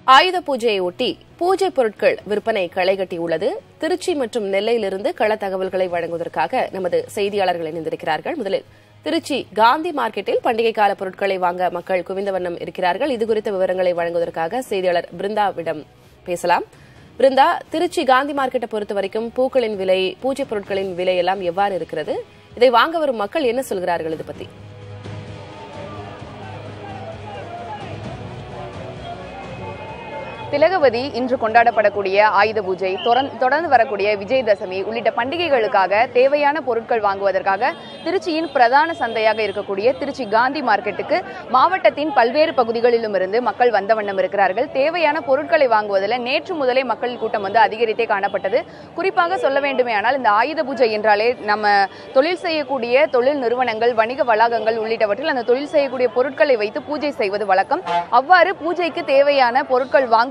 ஆயுத பூஜையை ஒட்டி பூஜை பொருட்கள் விற்பனை களைகட்டியுள்ளது திருச்சி மற்றும் நெல்லையிலிருந்து கள தகவல்களை வழங்குவதற்காக நமது செய்தியாளர்கள் இணைந்திருக்கிறார்கள் முதலில் திருச்சி காந்தி மார்க்கெட்டில் பண்டிகை கால பொருட்களை வாங்க மக்கள் குவிந்த வண்ணம் இருக்கிறார்கள் இது குறித்த விவரங்களை வழங்குவதற்காக செய்தியாளர் பிருந்தாவிடம் பேசலாம் பிருந்தா திருச்சி காந்தி மார்க்கெட்டை பொறுத்த வரைக்கும் பூக்களின் விலை பூஜை பொருட்களின் விலை எல்லாம் எவ்வாறு இருக்கிறது இதை வாங்க வரும் மக்கள் என்ன சொல்கிறார்கள் இது பத்தி திலகவதி இன்று கொண்டாடப்படக்கூடிய ஆயுத பூஜை தொடர்ந்- தொடர்ந்து வரக்கூடிய விஜயதசமி உள்ளிட்ட பண்டிகைகளுக்காக தேவையான பொருட்கள் வாங்குவதற்காக திருச்சியின் பிரதான சந்தையாக இருக்கக்கூடிய திருச்சி காந்தி மார்க்கெட்டுக்கு மாவட்டத்தின் பல்வேறு பகுதிகளிலும் இருந்து மக்கள் வந்த வண்ணம் இருக்கிறார்கள் தேவையான பொருட்களை வாங்குவதில் நேற்று முதலே மக்கள் கூட்டம் வந்து அதிகரித்தே காணப்பட்டது குறிப்பாக சொல்ல வேண்டுமேயானால் இந்த ஆயுத பூஜை என்றாலே நம்ம தொழில் செய்யக்கூடிய தொழில் நிறுவனங்கள் வணிக வளாகங்கள் உள்ளிட்டவற்றில் அந்த தொழில் செய்யக்கூடிய பொருட்களை வைத்து பூஜை செய்வது வழக்கம் அவ்வாறு பூஜைக்கு தேவையான பொருட்கள் வாங்குவதற்காக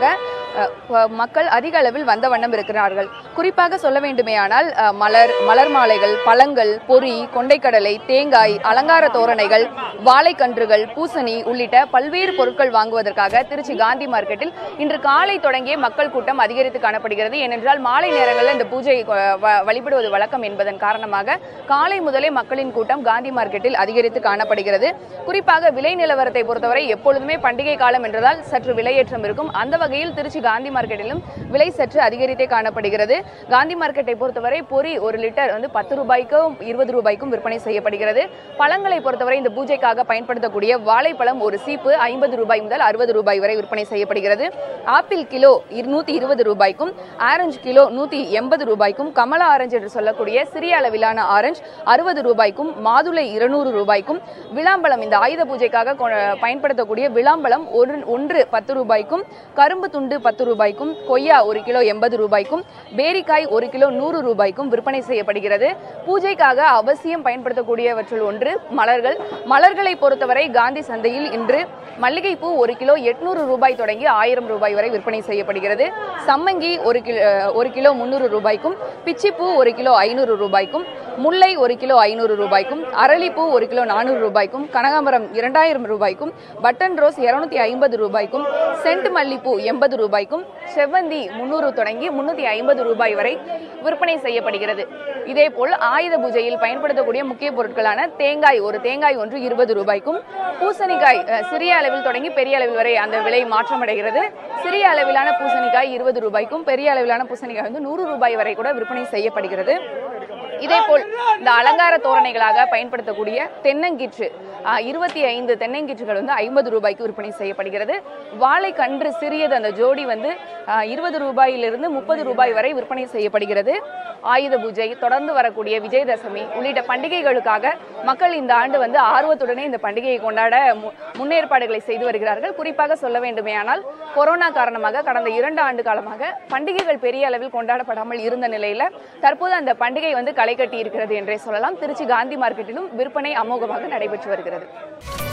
அஹ், ப- மக்கள் அதிக அளவில் வந்த வண்ணம் இருக்கிறார்கள் குறிப்பாக சொல்ல வேண்டுமேயானால் அஹ், மலர் மலர் மாலைகள் பழங்கள் பொரி கொண்டைக்கடலை தேங்காய் அலங்கார தோரணைகள் வாழைக்கன்றுகள் பூசணி உள்ளிட்ட பல்வேறு பொருட்கள் வாங்குவதற்காக திருச்சி காந்தி மார்க்கெட்டில் இன்று காலை தொடங்கிய மக்கள் கூட்டம் அதிகரித்து காணப்படுகிறது ஏனென்றால் மாலை நேரங்களில் இந்த பூஜை அஹ், வ- வழிபடுவது வழக்கம் என்பதன் காரணமாக காலை முதலே மக்களின் கூட்டம் காந்தி மார்க்கெட்டில் அதிகரித்து காணப்படுகிறது குறிப்பாக விலை நிலவரத்தை பொறுத்தவரை எப்பொழுதுமே பண்டிகை காலம் என்றதால் சற்று விலையேற்றம் இருக்கும் அந்த வகையில் திருச்சி காந்தி மார்க்கெட்டிலும் விலை சற்று அதிகரித்தே காணப்படுகிறது காந்தி மார்க்கெட்டை பொறுத்தவரை பொரி ஒரு லிட்டர் வந்து பத்து ரூபாய்க்கும் இருபது ரூபாய்க்கும் விற்பனை செய்யப்படுகிறது பழங்களை பொறுத்தவரை இந்த பூஜைக்காக பயன்படுத்தக்கூடிய வாழைப்பழம் ஒரு சீப்பு ஐம்பது ரூபாய் முதல் அறுபது ரூபாய் வரை விற்பனை செய்யப்படுகிறது ஆப்பிள் கிலோ இருநூத்தி இருபது ரூபாய்க்கும் ஆரஞ்சு கிலோ நூத்தி எண்பது ரூபாய்க்கும் கமலா ஆரஞ்சு என்று சொல்லக்கூடிய சிறிய அளவிலான ஆரஞ்சு அறுபது ரூபாய்க்கும் மாதுளை இருநூறு ரூபாய்க்கும் விளாம்பழம் இந்த ஆயுத பூஜைக்காக கொ- பயன்படுத்தக்கூடிய விளாம்பழம் ஒரு ஒன்று பத்து ரூபாய்க்கும் கரும்பு துண்டு பத்து ரூபாய்க்கும் கொய்யா ஒரு கிலோ எண்பது ரூபாய்க்கும் பேரிக்காய் ஒரு கிலோ நூறு ரூபாய்க்கும் விற்பனை செய்யப்படுகிறது பூஜைக்காக அவசியம் பயன்படுத்தக்கூடியவற்றுள் ஒன்று மலர்கள் மலர்களை பொறுத்தவரை காந்தி சந்தையில் இன்று மல்லிகைப்பூ ஒரு கிலோ எட்நூறு ரூபாய் தொடங்கி ஆயிரம் ரூபாய் வரை விற்பனை செய்யப்படுகிறது சம்மங்கி ஒரு கிலோ ஒரு கிலோ முந்நூறு ரூபாய்க்கும் பிச்சிப்பூ ஒரு கிலோ ஐநூறு ரூபாய்க்கும் முல்லை ஒரு கிலோ ஐநூறு ரூபாய்க்கும் அரளிப்பூ ஒரு கிலோ நானூறு ரூபாய்க்கும் கனகாம்பரம் இரண்டாயிரம் ரூபாய்க்கும் பட்டன் ரோஸ் இருநூத்தி ஐம்பது ரூபாய்க்கும் சென்ட் மல்லிப்பூ எண்பது ரூபாய்க்கும் செவ்வந்தி முன்னூறு தொடங்கி முன்னூத்தி ஐம்பது ரூபாய் வரை விற்பனை செய்யப்படுகிறது இதேபோல் ஆயுத பூஜையில் பயன்படுத்தக்கூடிய முக்கிய பொருட்களான தேங்காய் ஒரு தேங்காய் ஒன்று இருபது ரூபாய்க்கும் பூசணிக்காய் அஹ், சிறிய அளவில் தொடங்கி பெரிய அளவில் வரை அந்த விலை மாற்றமடைகிறது சிறிய அளவிலான பூசணிக்காய் இருபது ரூபாய்க்கும் பெரிய அளவிலான பூசணிக்காய் வந்து நூறு ரூபாய் வரை கூட விற்பனை செய்யப்படுகிறது இதேபோல் இந்த அலங்கார தோரணைகளாக பயன்படுத்தக்கூடிய தென்னங்கீற்று இருபத்தி ஐந்து தென்னங்கீற்றுகள் வந்து ஐம்பது ரூபாய்க்கு விற்பனை செய்யப்படுகிறது வாழைக்கன்று சிறியது அந்த ஜோடி வந்து இருபது ரூபாயிலிருந்து முப்பது ரூபாய் வரை விற்பனை செய்யப்படுகிறது ஆயுத பூஜை தொடர்ந்து வரக்கூடிய விஜயதசமி உள்ளிட்ட பண்டிகைகளுக்காக மக்கள் இந்த ஆண்டு வந்து ஆர்வத்துடனே இந்த பண்டிகையை கொண்டாட மு- முன்னேற்பாடுகளை செய்து வருகிறார்கள் குறிப்பாக சொல்ல வேண்டுமேயானால் கொரோனா காரணமாக கடந்த இரண்டு ஆண்டு காலமாக பண்டிகைகள் பெரிய அளவில் கொண்டாடப்படாமல் இருந்த நிலையில தற்போது அந்த பண்டிகை வந்து களை கட்டி இருக்கிறது என்றே சொல்லலாம் திருச்சி காந்தி மார்க்கெட்டிலும் விற்பனை அமோகமாக நடைபெற்று வருகிறது